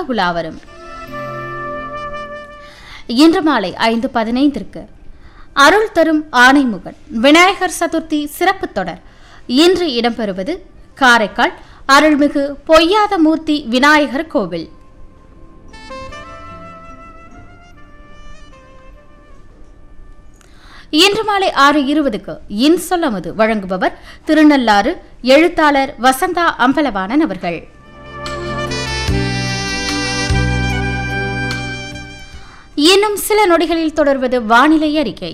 உற்சாகமாக உலாவரும் இன்று மாலை ஐந்து பதினைந்திற்கு அருள் தரும் ஆணைமுகன் விநாயகர் சதுர்த்தி சிறப்பு தொடர் இன்று இடம்பெறுவது காரைக்கால் அருள்மிகு பொய்யாத மூர்த்தி விநாயகர் கோவில் இன்று மாலை ஆறு இருபதுக்கு இன் சொல்லமுது வழங்குபவர் திருநள்ளாறு எழுத்தாளர் வசந்தா அம்பலவாணன் அவர்கள் இன்னும் சில நொடிகளில் தொடர்வது வானிலை அறிக்கை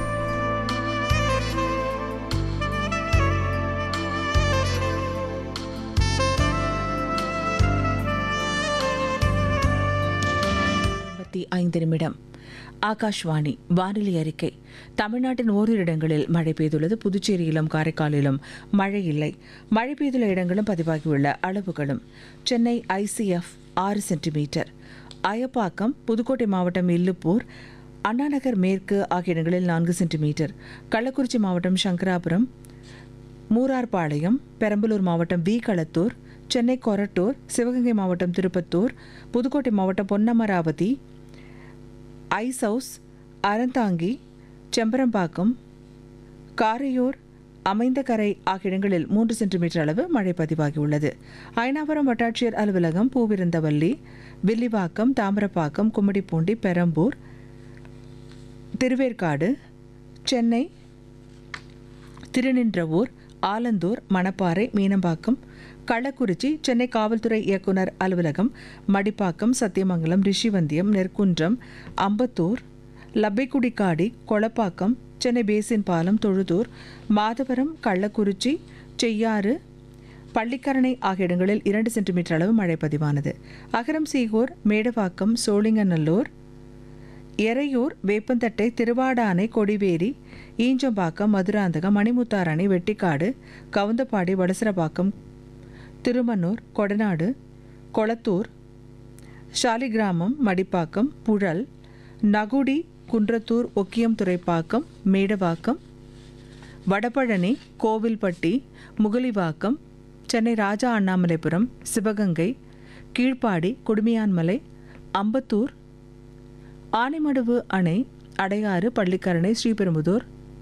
ஐம்பத்தி ஐந்து நிமிடம் ஆகாஷ்வாணி வானிலை அறிக்கை தமிழ்நாட்டின் ஓரிரு இடங்களில் மழை பெய்துள்ளது புதுச்சேரியிலும் காரைக்காலிலும் மழை இல்லை மழை பெய்துள்ள இடங்களும் பதிவாகியுள்ள அளவுகளும் சென்னை ஐசிஎஃப் ஆறு சென்டிமீட்டர் அயப்பாக்கம் புதுக்கோட்டை மாவட்டம் இல்லுப்பூர் அண்ணாநகர் மேற்கு ஆகிய இடங்களில் நான்கு சென்டிமீட்டர் கள்ளக்குறிச்சி மாவட்டம் சங்கராபுரம் மூரார்பாளையம் பெரம்பலூர் மாவட்டம் வி களத்தூர் சென்னை கொரட்டூர் சிவகங்கை மாவட்டம் திருப்பத்தூர் புதுக்கோட்டை மாவட்டம் பொன்னமராவதி ஐஸ் ஹவுஸ் அறந்தாங்கி செம்பரம்பாக்கம் காரையூர் அமைந்தகரை ஆகிய இடங்களில் மூன்று சென்டிமீட்டர் அளவு மழை பதிவாகியுள்ளது அயனாபுரம் வட்டாட்சியர் அலுவலகம் பூவிருந்தவல்லி வில்லிவாக்கம் தாமிரப்பாக்கம் கும்மிடிப்பூண்டி பெரம்பூர் திருவேற்காடு சென்னை திருநின்றவூர் ஆலந்தூர் மணப்பாறை மீனம்பாக்கம் கள்ளக்குறிச்சி சென்னை காவல்துறை இயக்குனர் அலுவலகம் மடிப்பாக்கம் சத்தியமங்கலம் ரிஷிவந்தியம் நெற்குன்றம் அம்பத்தூர் லப்பைக்குடிக்காடி கொளப்பாக்கம் சென்னை பேசின் பாலம் தொழுதூர் மாதவரம் கள்ளக்குறிச்சி செய்யாறு பள்ளிக்கரணை ஆகிய இடங்களில் இரண்டு சென்டிமீட்டர் அளவு மழை பதிவானது அகரம் சீகூர் மேடவாக்கம் சோழிங்கநல்லூர் எறையூர் வேப்பந்தட்டை திருவாடானை கொடிவேரி ஈஞ்சம்பாக்கம் மதுராந்தகம் மணிமுத்தாரணி வெட்டிக்காடு கவுந்தப்பாடி வடசரபாக்கம் திருமன்னூர் கொடநாடு கொளத்தூர் ஷாலிகிராமம் மடிப்பாக்கம் புழல் நகுடி குன்றத்தூர் ஒக்கியம் துறைப்பாக்கம் மேடவாக்கம் வடபழனி கோவில்பட்டி முகலிவாக்கம் சென்னை ராஜா அண்ணாமலைபுரம் சிவகங்கை கீழ்ப்பாடி குடுமியான்மலை அம்பத்தூர் ஆனைமடுவு அணை அடையாறு பள்ளிக்கரணை ஸ்ரீபெரும்புதூர்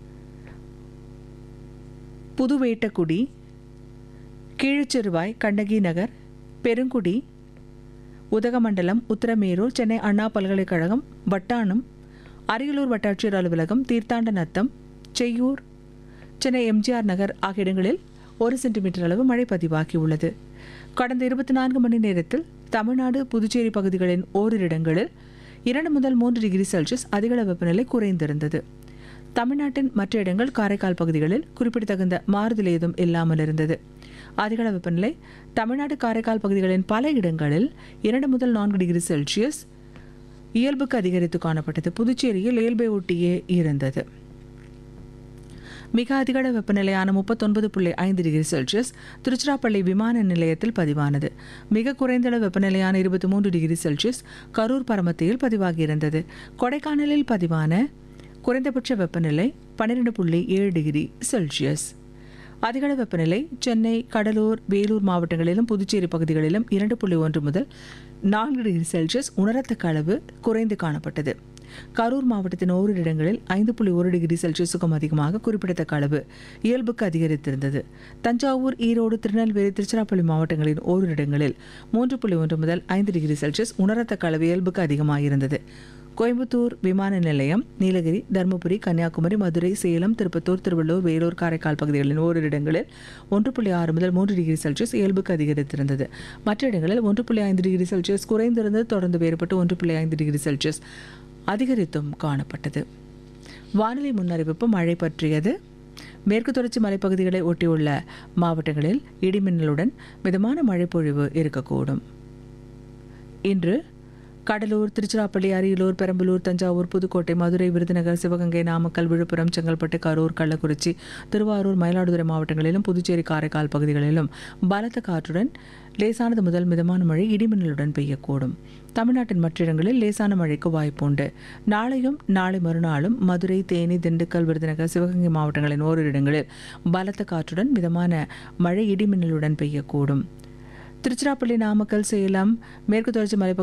புதுவேட்டக்குடி கீழச்சிறுவாய் கண்ணகி நகர் பெருங்குடி உதகமண்டலம் உத்தரமேரூர் சென்னை அண்ணா பல்கலைக்கழகம் வட்டானம் அரியலூர் வட்டாட்சியர் அலுவலகம் தீர்த்தாண்ட நத்தம் செய்யூர் சென்னை எம்ஜிஆர் நகர் ஆகிய இடங்களில் ஒரு சென்டிமீட்டர் அளவு மழை பதிவாகியுள்ளது கடந்த இருபத்தி நான்கு மணி நேரத்தில் தமிழ்நாடு புதுச்சேரி பகுதிகளின் ஓரிரு இடங்களில் இரண்டு முதல் மூன்று டிகிரி செல்சியஸ் அதிகள வெப்பநிலை குறைந்திருந்தது தமிழ்நாட்டின் மற்ற இடங்கள் காரைக்கால் பகுதிகளில் குறிப்பிடத்தகுந்த மாறுதல் ஏதும் இல்லாமல் இருந்தது அதிகள வெப்பநிலை தமிழ்நாடு காரைக்கால் பகுதிகளின் பல இடங்களில் இரண்டு முதல் நான்கு டிகிரி செல்சியஸ் இயல்புக்கு அதிகரித்து காணப்பட்டது புதுச்சேரியில் இயல்பை ஒட்டியே இருந்தது மிக அதிகள வெப்பநிலையான முப்பத்தொன்பது புள்ளி ஐந்து டிகிரி செல்சியஸ் திருச்சிராப்பள்ளி விமான நிலையத்தில் பதிவானது மிக குறைந்த அளவு வெப்பநிலையான இருபத்தி மூன்று டிகிரி செல்சியஸ் கரூர் பரமத்தியில் பதிவாகியிருந்தது கொடைக்கானலில் பதிவான குறைந்தபட்ச வெப்பநிலை பன்னிரெண்டு புள்ளி ஏழு டிகிரி செல்சியஸ் அதிகள வெப்பநிலை சென்னை கடலூர் வேலூர் மாவட்டங்களிலும் புதுச்சேரி பகுதிகளிலும் இரண்டு புள்ளி ஒன்று முதல் நான்கு டிகிரி செல்சியஸ் உணரத்தக்க அளவு குறைந்து காணப்பட்டது கரூர் மாவட்டத்தின் ஓரிரு இடங்களில் ஐந்து புள்ளி ஒரு டிகிரி செல்சியஸுக்கும் அதிகமாக குறிப்பிடத்தக்க அளவு இயல்புக்கு அதிகரித்திருந்தது தஞ்சாவூர் ஈரோடு திருநெல்வேலி திருச்சிராப்பள்ளி மாவட்டங்களின் ஓரிரு இடங்களில் மூன்று புள்ளி ஒன்று முதல் ஐந்து டிகிரி செல்சியஸ் உணரத்தக்க அளவு இயல்புக்கு அதிகமாக இருந்தது கோயம்புத்தூர் விமான நிலையம் நீலகிரி தருமபுரி கன்னியாகுமரி மதுரை சேலம் திருப்பத்தூர் திருவள்ளூர் வேலூர் காரைக்கால் பகுதிகளின் ஓரிரு இடங்களில் ஒன்று புள்ளி ஆறு முதல் மூன்று டிகிரி செல்சியஸ் இயல்புக்கு அதிகரித்திருந்தது மற்ற இடங்களில் ஒன்று புள்ளி ஐந்து டிகிரி செல்சியஸ் குறைந்திருந்தது தொடர்ந்து வேறுபட்டு ஒன்று புள்ளி ஐந்து டிகிரி செல்சியஸ் அதிகரித்தும் காணப்பட்டது வானிலை முன்னறிவிப்பு மழை பற்றியது மேற்கு தொடர்ச்சி மலைப்பகுதிகளை ஒட்டியுள்ள மாவட்டங்களில் இடிமின்னலுடன் மிதமான மழைப்பொழிவு இருக்கக்கூடும் இன்று கடலூர் திருச்சிராப்பள்ளி அரியலூர் பெரம்பலூர் தஞ்சாவூர் புதுக்கோட்டை மதுரை விருதுநகர் சிவகங்கை நாமக்கல் விழுப்புரம் செங்கல்பட்டு கரூர் கள்ளக்குறிச்சி திருவாரூர் மயிலாடுதுறை மாவட்டங்களிலும் புதுச்சேரி காரைக்கால் பகுதிகளிலும் பலத்த காற்றுடன் லேசானது முதல் மிதமான மழை இடிமின்னலுடன் பெய்யக்கூடும் தமிழ்நாட்டின் மற்ற இடங்களில் லேசான மழைக்கு வாய்ப்புண்டு நாளையும் நாளை மறுநாளும் மதுரை தேனி திண்டுக்கல் விருதுநகர் சிவகங்கை மாவட்டங்களின் ஓரிரு இடங்களில் பலத்த காற்றுடன் மிதமான மழை இடிமின்னலுடன் பெய்யக்கூடும் திருச்சிராப்பள்ளி நாமக்கல் சேலம் மேற்கு தொடர்ச்சி மலைப்பகுதி